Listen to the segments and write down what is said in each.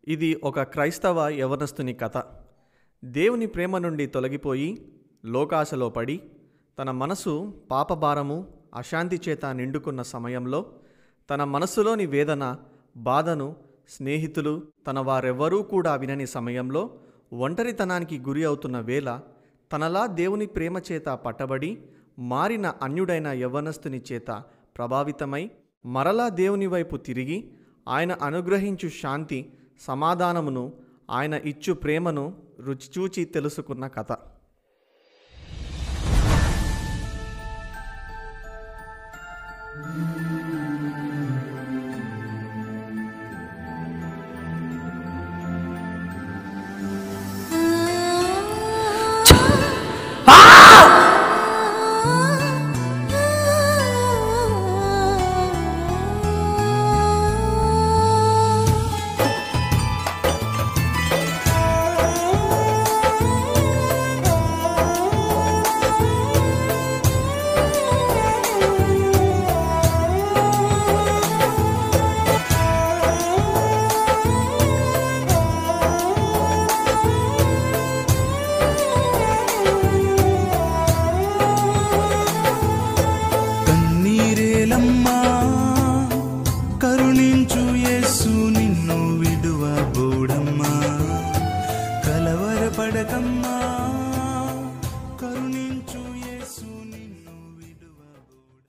ఇది ఒక క్రైస్తవ యవనస్తుని కథ దేవుని ప్రేమ నుండి తొలగిపోయి లోకాశలో పడి తన మనసు పాపభారము అశాంతి చేత నిండుకున్న సమయంలో తన మనస్సులోని వేదన బాధను స్నేహితులు తన వారెవ్వరూ కూడా వినని సమయంలో ఒంటరితనానికి గురి అవుతున్న వేళ తనలా దేవుని ప్రేమ చేత పట్టబడి మారిన అన్యుడైన యవ్వనస్తుని చేత ప్రభావితమై మరలా దేవుని వైపు తిరిగి ఆయన అనుగ్రహించు శాంతి సమాధానమును ఆయన ఇచ్చు ప్రేమను రుచిచూచి తెలుసుకున్న కథ కన్నీరేలమ్మా కరుణించు యేసు నిన్ను విడువబోడమ్మా కలవరపడకమ్మా కరుణించు యేసు నిన్ను విడువబోడ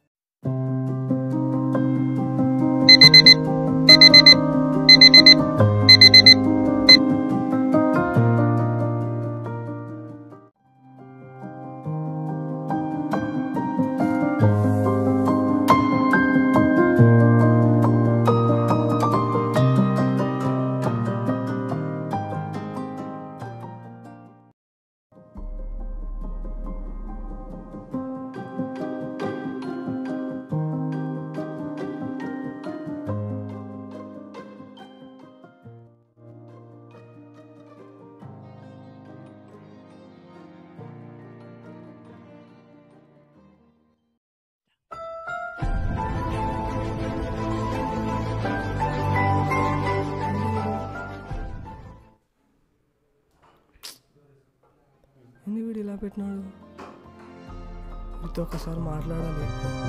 ఎందుకు వీడు ఇలా పెట్టినాడు వీటితో ఒకసారి మాట్లాడాలి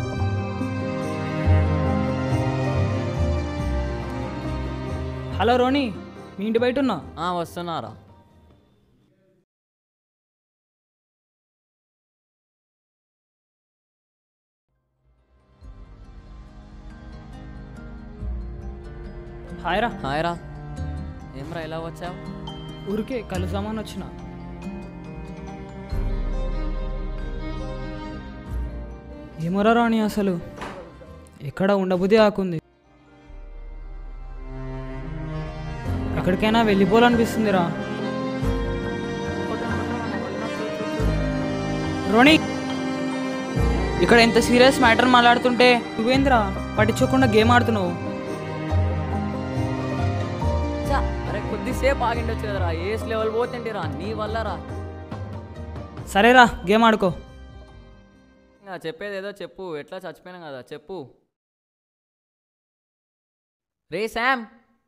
హలో రోని మీ ఇంటి బయట ఉన్నా ఆ, వస్తున్నారా హాయ్ రా హాయ్ రా ఏమ్రా ఎలా వచ్చావు ఊరికే కలుసామని వచ్చిన ఏమోరా రాణి అసలు ఎక్కడ ఉండబుద్ధి ఆకుంది ఎక్కడికైనా వెళ్ళిపోవాలనిపిస్తుందిరా రోణి ఇక్కడ ఎంత సీరియస్ మ్యాటర్ మాట్లాడుతుంటే నువ్వేంద్రా పట్టించకుండా గేమ్ ఆడుతున్నావు చా, అరే కొద్దిసేపు ఆగిండొచ్చు కదరా ఏస్ లెవెల్ పోతుంటేరా నీ వల్ల రా సరేరా గేమ్ ఆడుకో ఇంకా చెప్పేది ఏదో చెప్పు ఎట్లా చచ్చిపోయినా కదా చెప్పు రే శామ్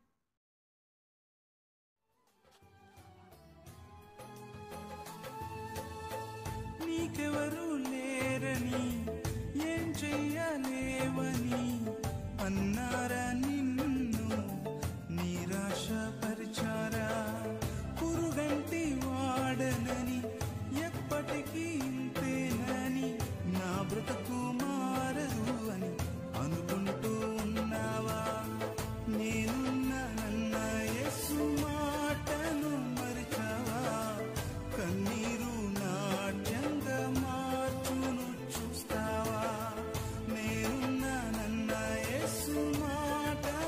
నీకెవరు లేరని ఏం చెయ్యలేవని అన్నారా నిన్ను నిరాశ పరిచారా పురుగంటి వాడనని ఎప్పటికీ ఇంతేనని నా బ్రతుకు మారదు అని అనుకుంటూ ఉన్నావా నేనున్నానన్న యేసు మాటను మరిచావా కన్నీరు నాట్యంగా మార్చును చూస్తావా నేనున్నానన్న యేసు మాట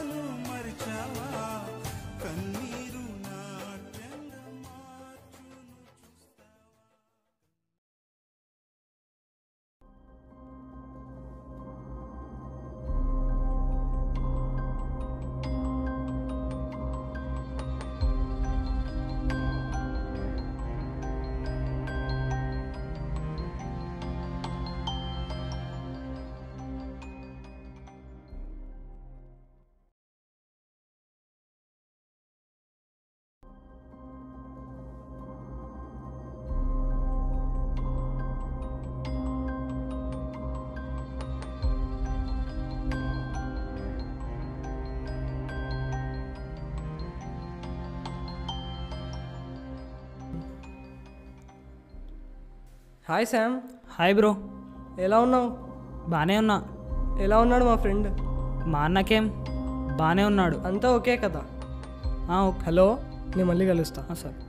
హాయ్ శామ్ హాయ్ బ్రో ఎలా ఉన్నావు బాగానే ఉన్నా ఎలా ఉన్నాడు మా ఫ్రెండ్ మా అన్నకేం బాగానే ఉన్నాడు అంతా ఓకే కదా ఆ, ఓకే హలో నేను మళ్ళీ కలుస్తా ఆ, సార్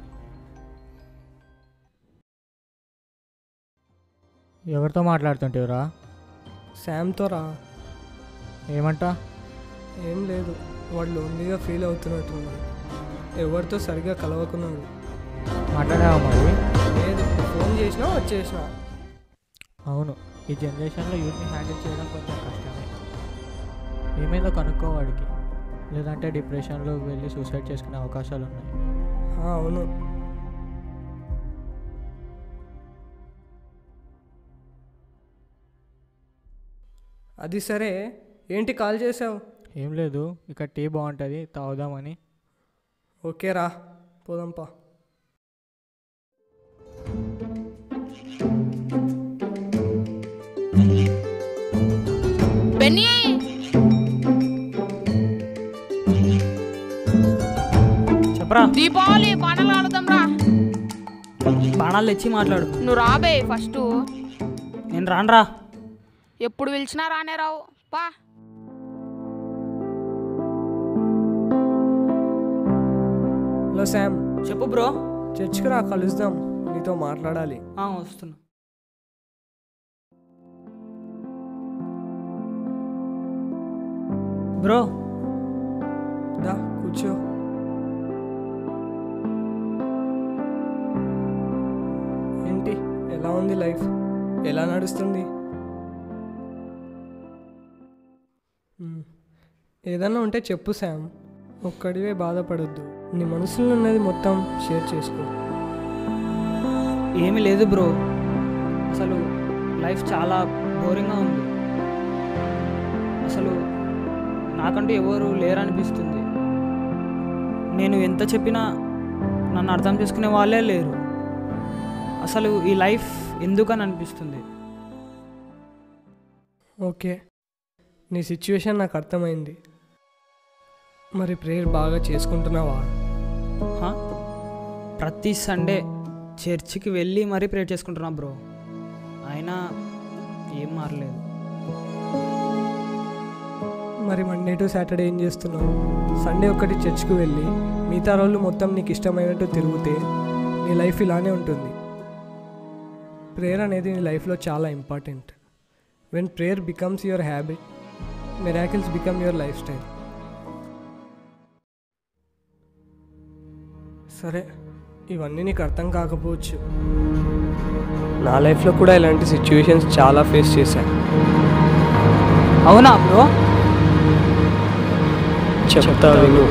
ఎవరితో మాట్లాడుతుంటేవరా శామ్తో రా ఏమంటా ఏం లేదు వాడు లోన్లీగా ఫీల్ అవుతున్నట్టున్నాడు ఎవరితో సరిగ్గా కలవకున్నాడు మాట్లాడావా మరి లేదు ఫోన్ చేసినా వచ్చేసినా అవును ఈ జనరేషన్లో యూత్ని హ్యాండిల్ చేయడం కొంచెం కష్టమే ఏమైందో కనుక్కోవాడికి లేదంటే డిప్రెషన్లో వెళ్ళి సూసైడ్ చేసుకునే అవకాశాలు ఉన్నాయి ఆ, అవును అది సరే ఏంటి కాల్ చేసావు ఏం లేదు ఇక్కడ టీ బాగుంటుంది తాగుదామని ఓకే రా పోదాంపా బెన్నీ చెప్పరా దీపావళి పండగలు ఆడుదాం రా బాణాలు తెచ్చి మాట్లాడు నువ్వు రాబే ఫస్ట్ నేను రానురా ఎప్పుడు పిలిచినా రానే రావు పా హలో శామ్ చెప్పు బ్రో చర్చ్కి రా కలుద్దాం నీతో మాట్లాడాలి ఆ, వస్తున్నా బ్రో దా కూర్చో ఏంటి ఎలా ఉంది లైఫ్ ఎలా నడుస్తుంది మ్మ్. ఏదన్నా ఉంటే చెప్పు శామ్ ఒక్కడివే బాధపడొద్దు నీ మనసులో ఉన్నది మొత్తం షేర్ చేసుకో ఏమీ లేదు బ్రో అసలు లైఫ్ చాలా బోరింగ్గా ఉంది అసలు నాకంటూ ఎవరు లేరనిపిస్తుంది నేను ఎంత చెప్పినా నన్ను అర్థం చేసుకునే వాళ్ళే లేరు అసలు ఈ లైఫ్ ఎందుకని అనిపిస్తుంది ఓకే నీ సిచ్యువేషన్ నాకు అర్థమైంది మరి ప్రేయర్ బాగా చేసుకుంటున్నావా హా? ప్రతి సండే చర్చికి వెళ్ళి మరీ ప్రేర్ చేసుకుంటున్నా బ్రో అయినా ఏం మారలేదు మరి మండే టు సాటర్డే ఏం చేస్తున్నావు సండే ఒకటి చర్చ్కి వెళ్ళి మిగతా రోజులు మొత్తం నీకు ఇష్టమైనట్టు తిరిగితే నీ లైఫ్ ఇలానే ఉంటుంది ప్రేయర్ అనేది నీ లైఫ్లో చాలా important when prayer becomes your habit miracles become your lifestyle సరే ఇవన్నీ నీకు అర్థం కాకపోవచ్చు నా లైఫ్లో కూడా ఇలాంటి సిచ్యువేషన్స్ చాలా ఫేస్ చేశాను అవునా బ్రో చెప్తా విను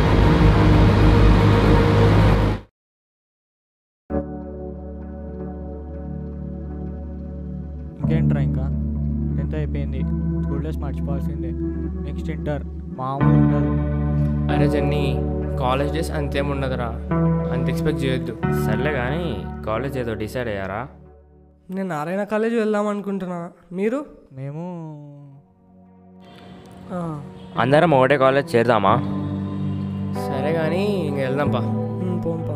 ఇంకేంట్రా ఇంకా టెన్త్ అయిపోయింది స్కూల్ డేస్ మర్చిపోవాల్సిందే నెక్స్ట్ ఇంటర్ మామూలు ఉండదు అరే జన్ని కాలేజ్ డేస్ అంతేం ఉండదురా అంత ఎక్స్పెక్ట్ చేయొద్దు సర్లే కానీ కాలేజ్ ఏదో డిసైడ్ అయ్యారా నేను నారాయణ కాలేజ్ వెళ్దాం అనుకుంటున్నా మీరు మేము ఆ, అందరం ఒకటే కాలేజ్ చేద్దామా సరే కానీ ఇంక వెళ్దాంపా ఉమ్, పోంపా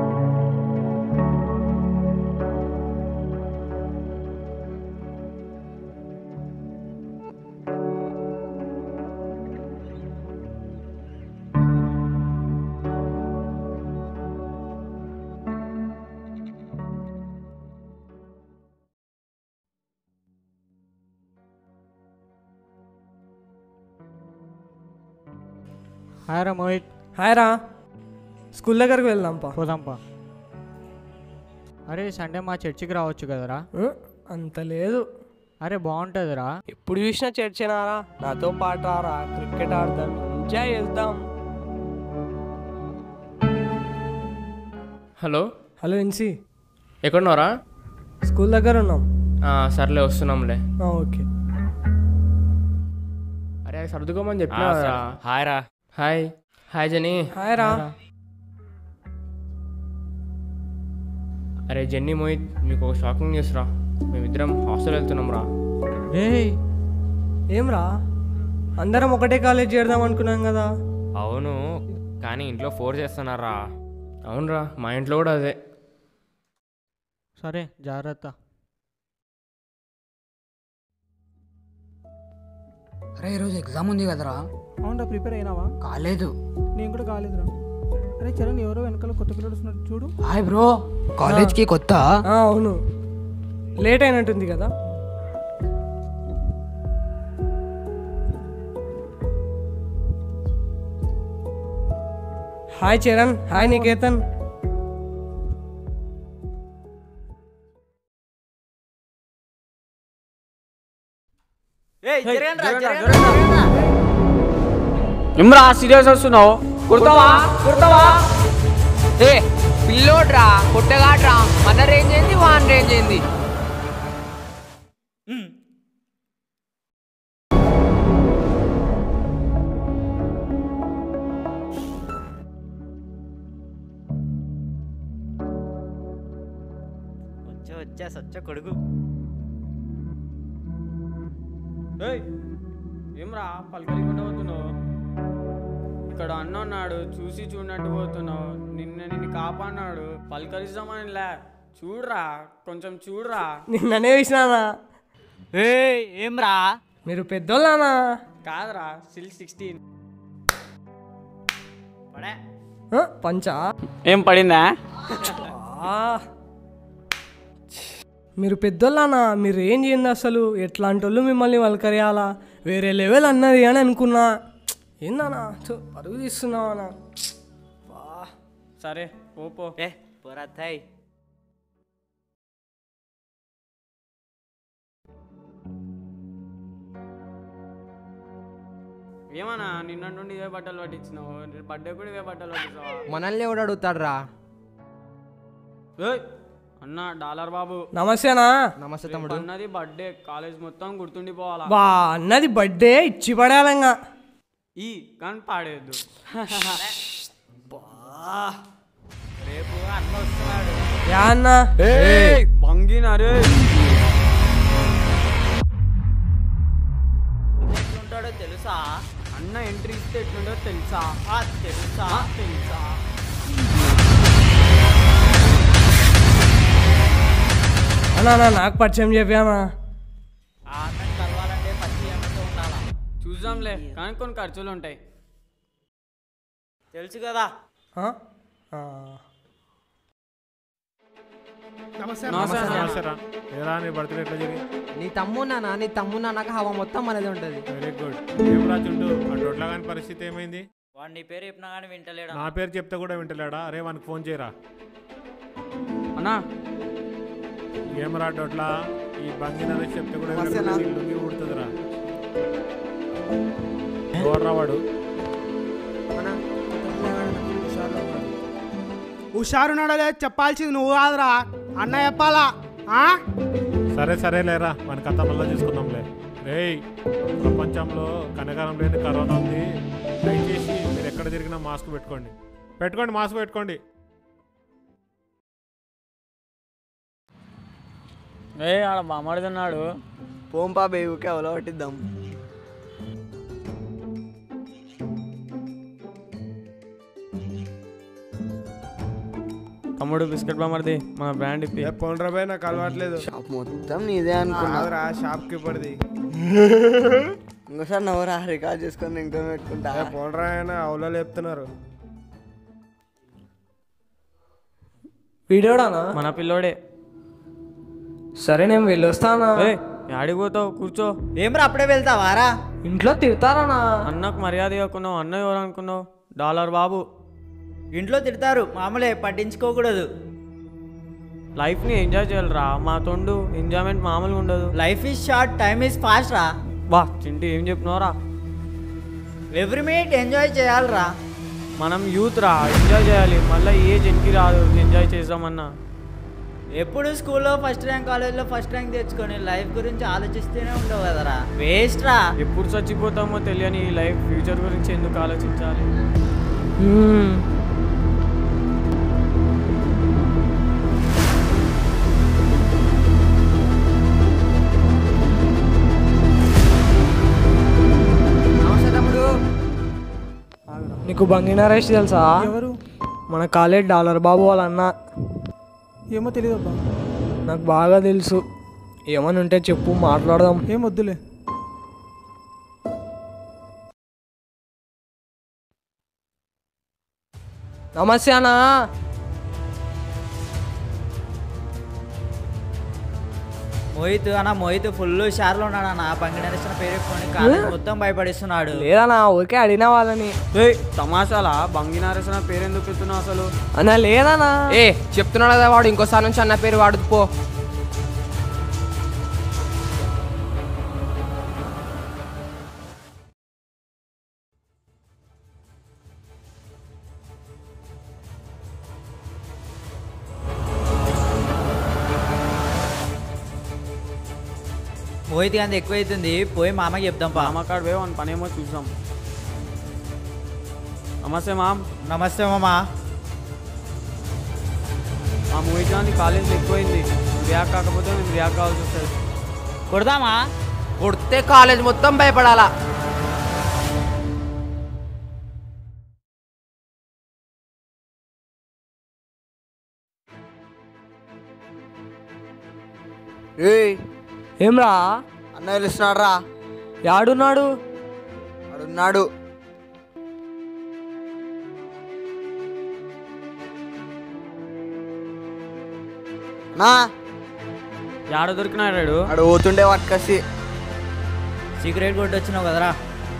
హాయ్ రా మోహిత్ హాయ్ రా స్కూల్ దగ్గరకు వెళ్దాంపా పోదాంపా అరే సండే మా చర్చికి రావచ్చు కదరా ఉ, అంత లేదు అరే బాగుంటుందిరా ఎప్పుడు చూసినా చర్చేనారా నాతో పాటు రారా క్రికెట్ ఆడదాం ఎంజాయ్ చేద్దాం హలో హలో ఎన్సి ఎక్కడున్నారా స్కూల్ దగ్గర ఉన్నాం ఆ, సర్లే వస్తున్నాంలే ఆ, ఓకే అరే అది సర్దుకోమని చెప్పినా ఆ, కదరా. సరే. హాయ్ రా హాయ్ హాయ్ జెన్నీ హాయ్ రా అరే జెన్నీ మోహిత్ మీకు ఒక షాకింగ్ న్యూస్ రా మేమిద్దరం హాస్టల్ వెళ్తున్నాం రా ఏయ్ ఏం రా అందరం ఒకటే కాలేజ్ చేద్దాం అనుకున్నాం కదా అవును కానీ ఇంట్లో ఫోర్ చేస్తున్నారా అవునరా మా ఇంట్లో కూడా అదే సరే జాగ్రత్త అరే ఈరోజు ఎగ్జామ్ ఉంది కదరా అవునరా ప్రిపేర్ అయినావా కాలేదు నేను కూడా కాలేదురా అరే చరణ్ ఎవరో వెనకాల కొత్త పిల్లడు వస్తున్నాడు చూడు హాయ్ బ్రో కాలేజ్కి కొత్త ఆ, అవును లేట్ అయినట్టుంది కదా హాయ్ చరణ్ హాయ్ నికేతన్ ఇమ్రా సీరియస్ వస్తున్నావు కుడతావా కుడతావా ఏ పిల్లోడ్రా పుట్టగాడ్రా మన రేంజ్ ఏంది వాన్ రేంజ్ ఏంది వచ్చా వచ్చా సచ్చ కొడుకు ఏయ్ ఏమ్రా పలకరికుండా పోతున్నావు ఇక్కడ అన్న ఉన్నాడు చూసి చూడనట్టు పోతున్నావు నిన్న నిన్ను కాపాడినాడు పలకరిస్తామని లే చూడరా కొంచెం చూడరా నిన్ననే వేసినానా ఏ ఏమ్రా మీరు పెద్దోళ్ళనా కాదురా సిల్ సిక్స్టీన్ ఆ, పంచా ఏం పడిందా ఆ. మీరు పెద్దోళ్ళనా మీరు ఏం చేయండి అసలు ఎట్లాంటి వాళ్ళు మిమ్మల్ని వలకరియాలా వేరే లెవెల్ అన్నది అని అనుకున్నా ఏందన్నా ఛు, పరుగు తీస్తున్నావా సరే పో పో ఏ పోరాతాయ్ ఏమన్నా నిన్న నుండి ఇవే బట్టలు పట్టించినావు బర్త్డే కూడా ఇవే బట్టలు పట్టించావా మనల్ని ఎవడు అడుగుతాడ్రా ఏయ్ అన్న డాలర్ బాబు నమస్తేనా నమస్తే రేపు తమ్ముడు అన్నది బర్త్డే కాలేజ్ మొత్తం గుర్తుండిపోవాలా బా అన్నది బర్త్డే ఇచ్చి పడేయాలంగా ఈ కానీ పాడేద్దు రేపు అన్న వస్తున్నాడు యా అన్న ఏయ్, బంగినారే ఎట్లుంటాడో తెలుసా అన్న ఎంట్రీ ఇస్తే ఎట్లుండో తెలుసా ఆ, తెలుసా తెలుసా అన్నా అన్నా, నాకు పరిచయం చెప్పానా ఆ అన్నని కలవాలంటే పచ్చి అన్నతో ఉండాలా చూద్దాంలే కానీ కొన్ని ఖర్చులు ఉంటాయి తెలుసు కదా ఆ? ఆ. నమస్తే నమస్తే అన్న. నమస్తేరా ఏరా నీ బర్త్డే ఎట్లా జరిగింది నీ తమ్మున్నానా నీ తమ్మున్నాక హవా మొత్తం మనది ఉంటుంది వెరీ గుడ్ ఏం రా చుంటూ ఆ డొడ్లా కాని పరిస్థితి ఏమైంది వాడు నీ పేరు చెప్పినా కానీ వింటలేడా నా పేరు చెప్తే కూడా వింటలేడా అరే వానికి ఫోన్ చేయరా అన్నా ఏం రా డొడ్లా ఈ బంగిన చెప్తే కూడా నమస్తేనా? లుంగి ఊడుతుందిరా ఎవర్రా వాడు హుషారున్నాడో లేదు చెప్పాల్సింది నువ్వు కాదురా అన్న చెప్పాలా ఆ? సరే సరే లేరా మన కథ మళ్ళీ చూసుకుందాంలే రేయ్ ప్రపంచంలో కనకారం లేని కరోనా ఉంది దయచేసి మీరు ఎక్కడ తిరిగినా మాస్క్ పెట్టుకోండి పెట్టుకోండి మాస్క్ పెట్టుకోండి ఏ ఆడ బామ్మడుతున్నాడు పోంపా బేవుకి అవలో పట్టిద్దాం తమ్ముడు బిస్కెట్ బామ్మడిది మన బ్రాండ్ ఇప్పి పోండ్రా బాయ్ నాకు అలవాట్లేదు షాప్ మొత్తం నీదే అనుకున్నా కాదురా షాప్ కీపర్ది ఇంకోసారి నవ్వరా రికార్డ్ చేసుకొని ఇంట్లో పెట్టుకుంటా పోండ్రా ఆయన అవులో లేపుతున్నారు వీడియోడానా మన పిల్లోడే సరే నేను వెళ్ళొస్తానా ఏ యాడికి పోతావు కూర్చో ఏమ్రా అప్పుడే వెళ్తావారా ఇంట్లో తిడతారానా అన్నకు మర్యాద ఇవ్వకున్నావు అన్న ఎవరు అనుకున్నావు డాలర్ బాబు ఇంట్లో తిడతారు మామూలే పట్టించుకోకూడదు లైఫ్ని ఎంజాయ్ చేయాలిరా మా తొండు ఎంజాయ్మెంట్ మామూలుగా ఉండదు life is short time is fast రా బా చింటి ఏం చెప్పినవరా ఎవ్రీ మినిట్ ఎంజాయ్ చేయాలిరా మనం యూత్ రా ఎంజాయ్ చేయాలి మళ్ళీ ఏ జన్కి రాదు ఎంజాయ్ చేద్దామన్నా ఎప్పుడు స్కూల్లో ఫస్ట్ ర్యాంక్ కాలేజ్లో ఫస్ట్ ర్యాంక్ తెచ్చుకొని లైఫ్ గురించి ఆలోచిస్తూనే ఉండవు కదరా వేస్ట్ రా ఎప్పుడు చచ్చిపోతామో తెలియని ఈ లైఫ్ ఫ్యూచర్ గురించి ఎందుకు ఆలోచించాలి నమస్తే తమ్ముడు నీకు బంగి నరేష్ తెలుసా ఎవరు మన కాలేజ్ డాలర్ బాబు వాళ్ళ అన్న ఏమో తెలియదు అబ్బా నాకు బాగా తెలుసు ఏమని ఉంటే చెప్పు మాట్లాడదాం ఏం వద్దులే నమస్తే అన్నా మోహిత్ అన్న మోహిత్ ఫుల్ షార్లో ఉన్నాడు అన్న బంగి నరేసిన పేరు చెప్పుకొని కాలేజ్ మొత్తం భయపడిస్తున్నాడు లేదన్నా ఊరికే అడిగిన వాళ్ళని తమాషాలా బంగినారేసిన పేరెందుకు ఎత్తున్నావు అసలు అన్నా లేదన్నా ఏ చెప్తున్నాడు కదా వాడు ఇంకోసారి నుంచి అన్న పేరు వాడుతూ పో మోహిత్ గాంధీ ఎక్కువ అవుతుంది పోయి మామకి చెప్దాం పా మామకాడు పోయి వాని పనేమో చూద్దాం నమస్తే మామ్ నమస్తే మామా మా మోహిత్ గాంధీ కాలేజ్ ఎక్కువైంది రియాక్ట్ కాకపోతే మేము రియాక్ట్ కావాల్సి వస్తుంది కొడదామా కొడితే కాలేజ్ మొత్తం భయపడాలా ఏయ్ ఏమ్రా అన్న పిలుస్తున్నాడు రా యాడున్నాడు వాడున్నాడు నా యాడ దొరికినాడు ఆడు పోతుండే పట్టుకసి సీక్రెట్ కొట్టి వచ్చినావు కదరా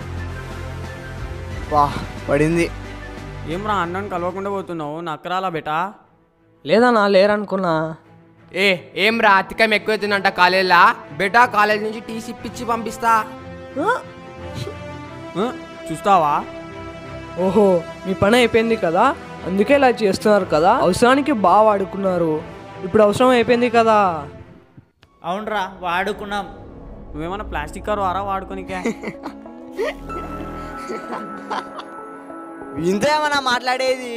వా పడింది ఏం రా అన్నని కలవకుండా పోతున్నావు నక్కరాలా బెటా లేదన్నా లేరనుకున్నా ఏ ఏం రా అతికం ఎక్కువైతుందంట కాలేజ్లా బెటా కాలేజ్ నుంచి టీసీ ఇప్పించి పంపిస్తా చూస్తావా ఓహో మీ పని అయిపోయింది కదా అందుకే ఇలా చేస్తున్నారు కదా అవసరానికి బాగా వాడుకున్నారు ఇప్పుడు అవసరం అయిపోయింది కదా అవునరా వాడుకున్నాం నువ్వేమన్నా ప్లాస్టిక్ కారు వారా వాడుకోనికే ఇంతేమన్నా మాట్లాడేది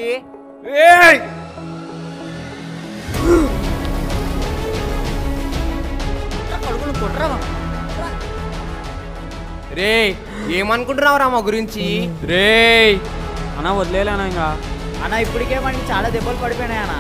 రే ఏమనుకుంటున్నావు రా మా గురించి రే అన్న వదిలేలేనా ఇంకా అన్న ఇప్పటికే మనకి చాలా దెబ్బలు పడిపోయినాయి అన్న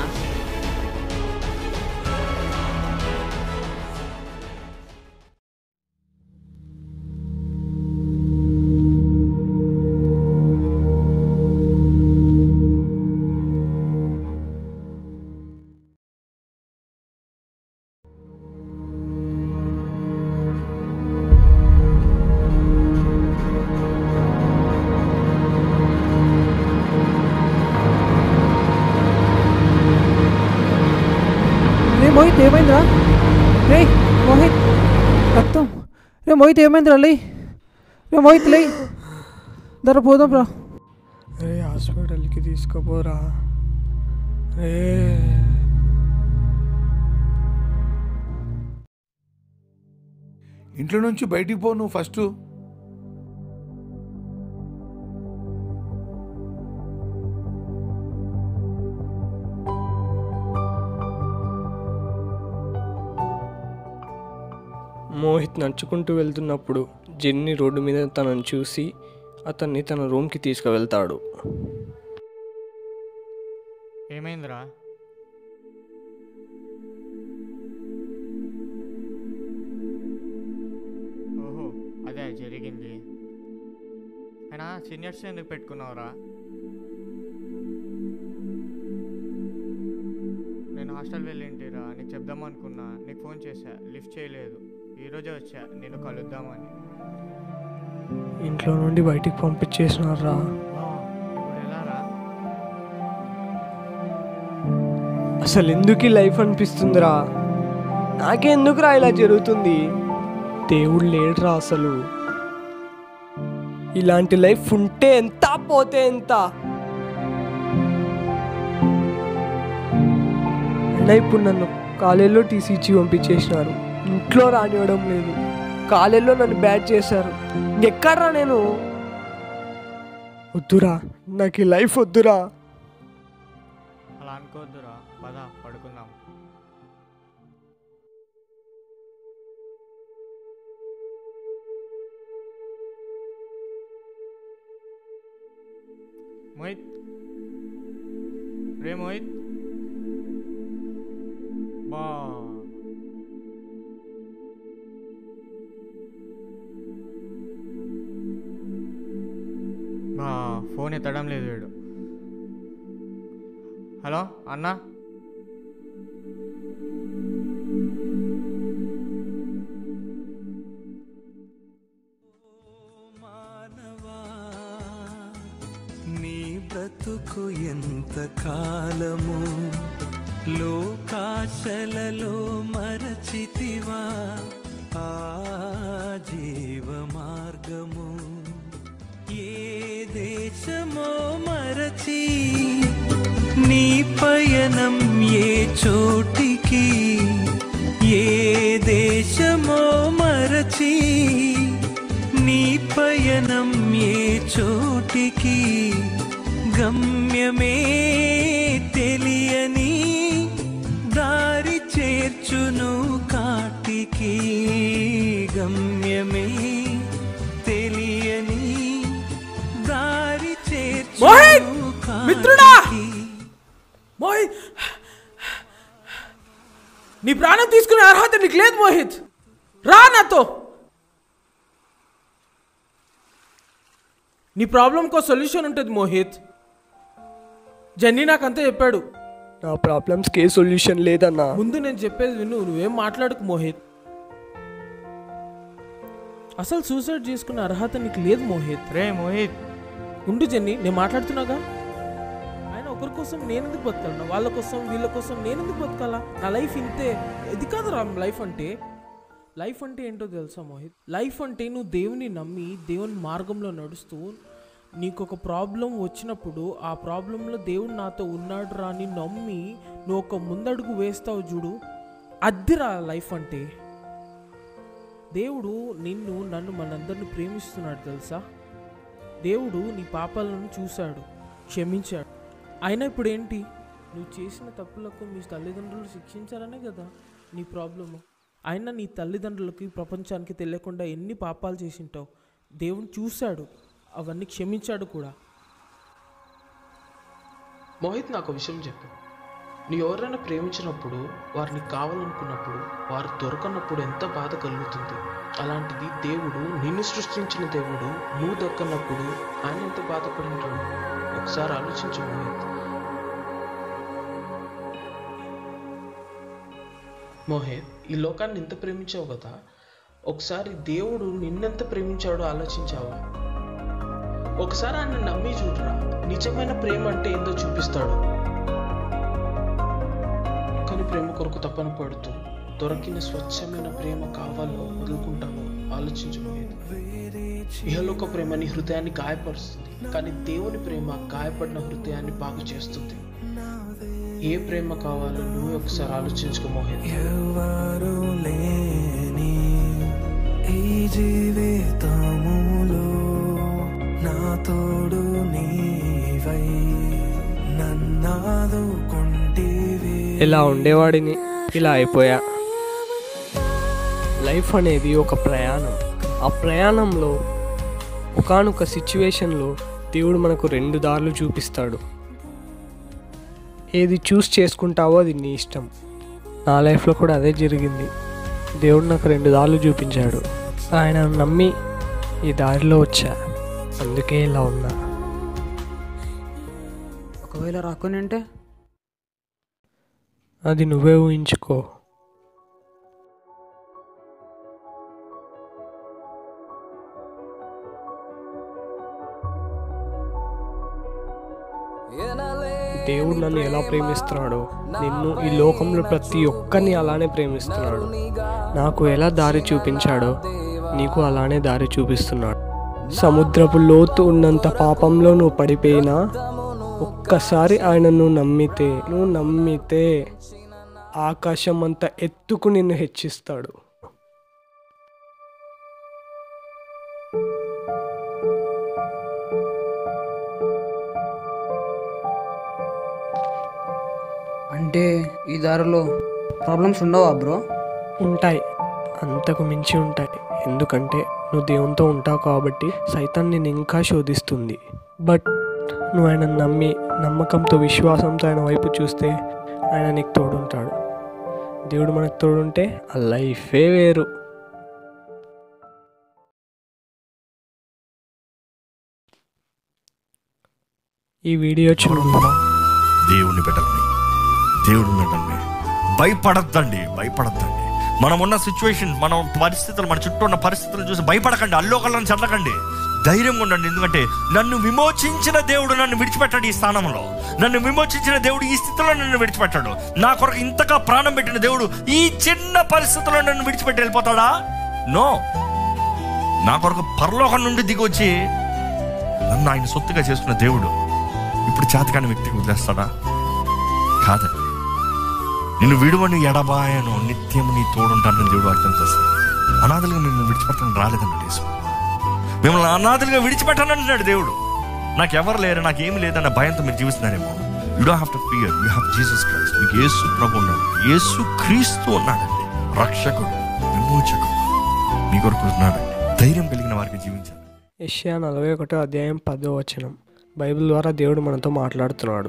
రే మోహిత్ ఏమైందిరా రే మోహిత్ రక్తం రే మోహిత్ ఏమైందిరా లే రే మోహిత్ లే ధర పోదాం రా రే హాస్పిటల్కి తీసుకుపోరా రే ఇంట్లో నుంచి బయటికి పో నువ్వు ఫస్ట్ మోహిత్ నడుచుకుంటూ వెళ్తున్నప్పుడు జెన్నీ రోడ్డు మీద తనను చూసి అతన్ని తన రూమ్కి తీసుకువెళ్తాడు ఏమైందిరా ఓహో అదే జరిగింది అయినా సీనియర్స్ ఎందుకు పెట్టుకున్నావురా నేను హాస్టల్ వెళ్ళింటిరా నీకు చెప్దాం అనుకున్నా నీకు ఫోన్ చేశా లిఫ్ట్ చేయలేదు ఈరోజే వచ్చా నేను కలుద్దామని ఇంట్లో నుండి బయటికి పంపించేసినారా ఇప్పుడు ఎలారా అసలు ఎందుకు ఈ లైఫ్ అనిపిస్తుందిరా నాకే ఎందుకురా ఇలా జరుగుతుంది దేవుడు లేడురా అసలు ఇలాంటి లైఫ్ ఉంటే ఎంత పోతే ఎంత అయినా ఇప్పుడు నన్ను కాలేజీలో టీసీ ఇచ్చి పంపించేసినారు ఇంట్లో రానివ్వడం లేదు కాలేజీలో నన్ను బ్యాట్ చేశారు ఇంకెక్కడ్రా నేను వద్దురా నాకు ఈ లైఫ్ వద్దురా అలా అనుకోవద్దురా పద పడుకుందాం మోహిత్ రే మోహిత్ బా బా ఫోన్ ఎత్తడం లేదు వీడు హలో అన్నా నీ బ్రతుకు ఎంత కాలము లోకాశలలో మరచితివా ఆ జీవ మార్గము ఏ దేశమో మరచి నీ పయనం ఏ చోటికి ఏ దేశమో మరచి నీ పయనం ఏ చోటికి గమ్యమే తెలియని దారి చేర్చును కాటికి గమ్యమే తెలియని దారి మోహిత్! చేర్చును మిత్రుడా! కాటికి మోహిత్ నీ ప్రాణం తీసుకునే అర్హత నీకు లేదు మోహిత్ రా నాతో నీ ప్రాబ్లంకో సొల్యూషన్ ఉంటుంది మోహిత్ జన్నీ నాకంతా చెప్పాడు నా ప్రాబ్లమ్స్కి ఏ సొల్యూషన్ లేదన్నా ముందు నేను చెప్పేది విను నువ్వేం మాట్లాడుకు మోహిత్ అసలు సూసైడ్ చేసుకునే అర్హత నీకు లేదు మోహిత్ రే మోహిత్ ఉండు జెన్నీ నేను మాట్లాడుతున్నాగా ఆయన ఒకరి కోసం నేను ఎందుకు బతకాలన్నా వాళ్ళ కోసం వీళ్ళ కోసం నేను ఎందుకు బతకాలా నా లైఫ్ ఇంతే ఇది కాదురా లైఫ్ అంటే లైఫ్ అంటే ఏంటో తెలుసా మోహిత్ లైఫ్ అంటే నువ్వు దేవుని నమ్మి దేవుని మార్గంలో నడుస్తూ నీకు ఒక ప్రాబ్లం వచ్చినప్పుడు ఆ ప్రాబ్లంలో దేవుడు నాతో ఉన్నాడు రా అని నమ్మి నువ్వు ఒక ముందడుగు వేస్తావు చూడు అద్దిరా లైఫ్ అంటే దేవుడు నిన్ను నన్ను మనందరిని ప్రేమిస్తున్నాడు తెలుసా దేవుడు నీ పాపాలను చూశాడు క్షమించాడు అయినా ఇప్పుడు ఏంటి నువ్వు చేసిన తప్పులకు మీ తల్లిదండ్రులు శిక్షించారనే కదా నీ ప్రాబ్లము అయినా నీ తల్లిదండ్రులకి ప్రపంచానికి తెలియకుండా ఎన్ని పాపాలు చేసింటావు దేవుడు చూశాడు అవన్నీ క్షమించాడు కూడా మోహిత్ నాకు ఒక విషయం చెప్పు నీ ఎవరైనా ప్రేమించినప్పుడు వారిని కావాలనుకున్నప్పుడు వారు దొరకనప్పుడు ఎంత బాధ కలుగుతుంది అలాంటిది దేవుడు నిన్ను సృష్టించిన దేవుడు నువ్వు దొరకనప్పుడు ఆయన ఎంత బాధపడి ఉంటాడు ఒకసారి ఆలోచించు మోహిత్ మోహిత్ ఈ లోకాన్ని ఎంత ప్రేమించావు కదా ఒకసారి దేవుడు నిన్నెంత ప్రేమించాడో ఆలోచించావా ఒకసారి ఆయన నమ్మి చూడరా నిజమైన ప్రేమ అంటే ఏందో చూపిస్తాడు కానీ ప్రేమ కొరకు తప్పన పడుతూ దొరికిన స్వచ్ఛమైన ప్రేమ కావాలో వదులుకుంటావో ఆలోచించు మోహిత్. ఇహలోక ప్రేమ నీ హృదయాన్ని గాయపరుస్తుంది కానీ దేవుని ప్రేమ గాయపడిన హృదయాన్ని బాగు చేస్తుంది ఏ ప్రేమ కావాలో నువ్వు ఒకసారి ఆలోచించుకో మోహిత్ ఎవరు లేని ఈ జీవితములో నా తోడు నీవై నన్నాదుకుంటివి ఇలా ఉండేవాడిని ఇలా అయిపోయా లైఫ్ అనేది ఒక ప్రయాణం ఆ ప్రయాణంలో ఒకానొక సిచ్యువేషన్లో దేవుడు మనకు రెండు దారులు చూపిస్తాడు ఏది చూస్ చేసుకుంటావో అది నీ ఇష్టం నా లైఫ్లో కూడా అదే జరిగింది దేవుడు నాకు రెండు దారులు చూపించాడు ఆయన నమ్మి ఈ దారిలో వచ్చా అందుకే ఇలా ఉన్నా ఒకవేళ రాకొని అంటే అది నువ్వే ఊహించుకో దేవుడు నన్ను ఎలా ప్రేమిస్తున్నాడో నిన్ను ఈ లోకంలో ప్రతి ఒక్కరిని అలానే ప్రేమిస్తున్నాడు నాకు ఎలా దారి చూపించాడో నీకు అలానే దారి చూపిస్తున్నాడు సముద్రపు లోతు ఉన్నంత పాపంలో నువ్వు పడిపోయినా ఒక్కసారి ఆయనను నమ్మితే నువ్వు నమ్మితే ఆకాశం అంత ఎత్తుకు నిన్ను హెచ్చిస్తాడు అంటే ఈ దారిలో ప్రాబ్లమ్స్ ఉండవా బ్రో ఉంటాయి అంతకు మించి ఉంటాయి ఎందుకంటే నువ్వు దేవునితో ఉంటావు కాబట్టి సైతాన్ నేను ఇంకా శోధిస్తుంది బట్ నువ్వు ఆయన నమ్మి నమ్మకంతో విశ్వాసంతో ఆయన వైపు చూస్తే ఆయన నీకు తోడుంటాడు దేవుడు మనకు తోడుంటే ఆ లైఫే వేరు ఈ వీడియో చూడు దేవుని బిడ్డలని దేవుడు ఉన్నాడండి భయపడద్దండి భయపడద్దండి మనం ఉన్న సిచ్యువేషన్ మన పరిస్థితులు మన చుట్టూ ఉన్న పరిస్థితులు చూసి భయపడకండి అల్లోకల్లని చల్లకండి ధైర్యంగా ఉండండి ఎందుకంటే నన్ను విమోచించిన దేవుడు నన్ను విడిచిపెట్టాడు ఈ స్థానంలో నన్ను విమోచించిన దేవుడు ఈ స్థితిలో నన్ను విడిచిపెట్టాడు నా కొరకు ఇంతగా ప్రాణం పెట్టిన దేవుడు ఈ చిన్న పరిస్థితిలో నన్ను విడిచిపెట్టి వెళ్ళిపోతాడా నో నా కొరకు పరలోకం నుండి దిగి వచ్చి నన్ను ఆయన సొత్తుగా చేసుకున్న దేవుడు ఇప్పుడు చేతకాని వ్యక్తికి వదిలేస్తాడా కాదండి నిన్ను విడువని ఎడబాయను నిత్యము నీ తోడుంటానని దేవుడు వాగ్దానం చేస్తాడు అనాథలుగా మిమ్మల్ని విడిచిపెట్టడం రాలేదన్నాడు యేసు మిమ్మల్ని అనాథలుగా విడిచిపెట్టానంటున్నాడు దేవుడు నాకు ఎవరు లేరు నాకు ఏమి లేదన్న భయంతో మీరు జీవిస్తున్నారేమో you don't have to fear you have Jesus Christ మీకు యేసు ప్రభు ఉన్నాడు యేసు క్రీస్తు ఉన్నాడండి రక్షకుడు విమోచకుడు మీ కొరకు ఉన్నాడండి ధైర్యం కలిగిన వారికి జీవించాలి యెషయా నలభై ఒకటో అధ్యాయం పదో వచనం బైబిల్ ద్వారా దేవుడు మనతో మాట్లాడుతున్నాడు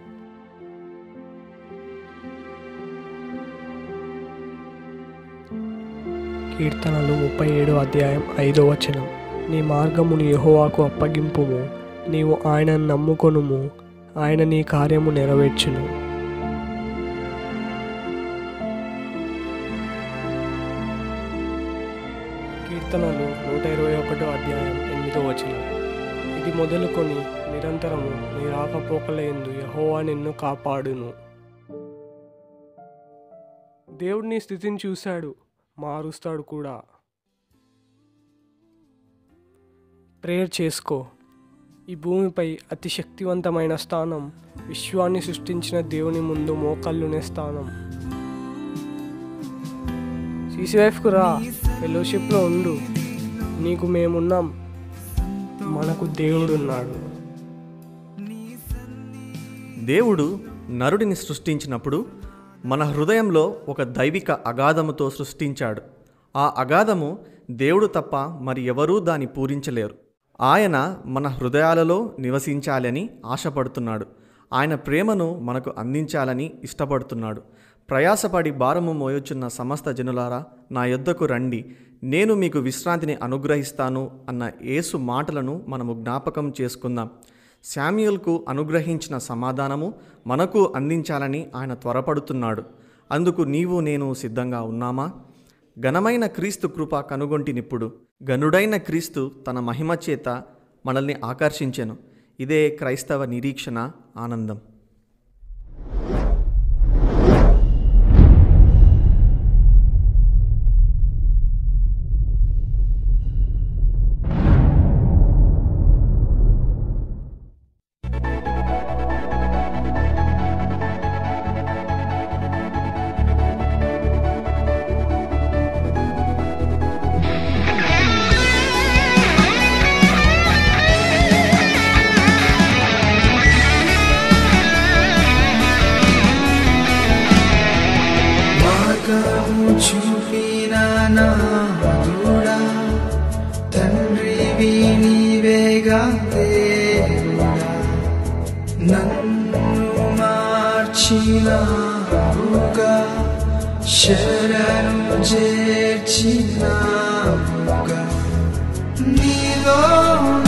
కీర్తనలు ముప్పై ఏడో అధ్యాయం ఐదో వచనం నీ మార్గమును యెహోవాకు అప్పగింపుము నీవు ఆయనను నమ్ముకొనుము ఆయన నీ కార్యము నెరవేర్చును కీర్తనలు నూట ఇరవై ఒకటో అధ్యాయం ఎనిమిదో వచనం ఇది మొదలుకొని నిరంతరము నీ రాకపోకలయందు యహోవా నిన్ను కాపాడును దేవుడు నీ స్థితిని చూశాడు మారుస్తాడు కూడా ప్రేయర్ చేసుకో ఈ భూమిపై అతి శక్తివంతమైన స్థానం విశ్వాన్ని సృష్టించిన దేవుని ముందు మోకళ్ళునే స్థానం సీసీ వైఫ్కు రా ఫెలోషిప్లో ఉండు నీకు మేమున్నాం మనకు దేవుడున్నాడు దేవుడు నరుడిని సృష్టించినప్పుడు మన హృదయంలో ఒక దైవిక అగాధముతో సృష్టించాడు ఆ అగాధము దేవుడు తప్ప మరి ఎవరూ దాన్ని పూరించలేరు ఆయన మన హృదయాలలో నివసించాలని ఆశపడుతున్నాడు ఆయన ప్రేమను మనకు అందించాలని ఇష్టపడుతున్నాడు ప్రయాసపడి భారము మోయొచున్న సమస్త జనులారా నా యొద్దకు రండి నేను మీకు విశ్రాంతిని అనుగ్రహిస్తాను అన్న యేసు మాటలను మనము జ్ఞాపకం చేసుకుందాం శామ్యుల్కు అనుగ్రహించిన సమాధానము మనకు అందించాలని ఆయన త్వరపడుతున్నాడు అందుకు నీవు నేను సిద్ధంగా ఉన్నామా ఘనమైన క్రీస్తు కృప కనుగొంటినిప్పుడు గనుడైన క్రీస్తు తన మహిమ చేత మనల్ని ఆకర్షించెను ఇదే క్రైస్తవ నిరీక్షణ ఆనందం మార్గము చూపిన నాదుడా తండ్రివి నీవేగా దేవుడా నన్ను మార్చినావుగా శరణు చేర్చినావుగా నీలో